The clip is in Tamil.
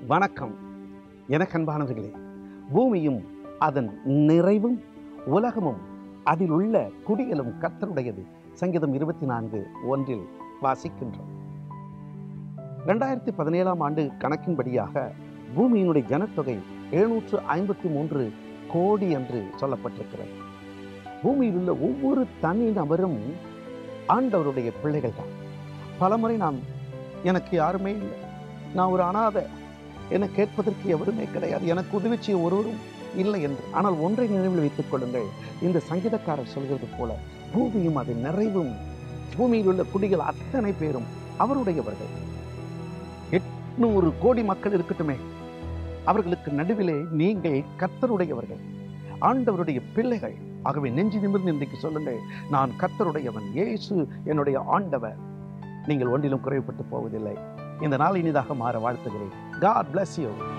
வணக்கம் எனக்கன்பானவர்களே பூமியும் அதன் நிறைவும் உலகமும் அதில் உள்ள குடிகளும் கர்த்தருடையது சங்கீதம் இருபத்தி நான்கு ஒன்றில் வாசிக்கின்றோம் ரெண்டாயிரத்தி பதினேழாம் ஆண்டு கணக்கின்படியாக பூமியினுடைய ஜனத்தொகை எழுநூற்று ஐம்பத்தி மூன்று கோடி என்று சொல்லப்பட்டிருக்கிறது பூமியில் உள்ள ஒவ்வொரு தனி நபரும் ஆண்டவருடைய பிள்ளைகள் தான் பலமுறை நான் எனக்கு யாருமே இல்லை நான் ஒரு அனாதை என கேட்பதற்கு எவருமே கிடையாது எனக்கு உதவி செய்ய ஒருவரும் இல்லை என்று ஆனால் ஒன்றை நினைவில் வைத்துக் கொள்ளுங்கள் இந்த சங்கீதக்காரர் சொல்கிறது போல பூமியும் அது நிறைவும் பூமியில் உள்ள குடிகள் அத்தனை பேரும் அவருடையவர்கள் எட்நூறு கோடி மக்கள் இருக்கட்டுமே அவர்களுக்கு நடுவிலே நீங்கள் கர்த்தருடையவர்கள் ஆண்டவருடைய பிள்ளைகள் ஆகவே நெஞ்சு நிமிர்ந்து இன்றைக்கு சொல்லுங்கள் நான் கர்த்தருடையவன் இயேசு என்னுடைய ஆண்டவர் நீங்கள் ஒன்றிலும் குறைவுபட்டு போவதில்லை இந்த நாள் இனிதாக மாற வாழ்த்துகிறேன் காட் bless you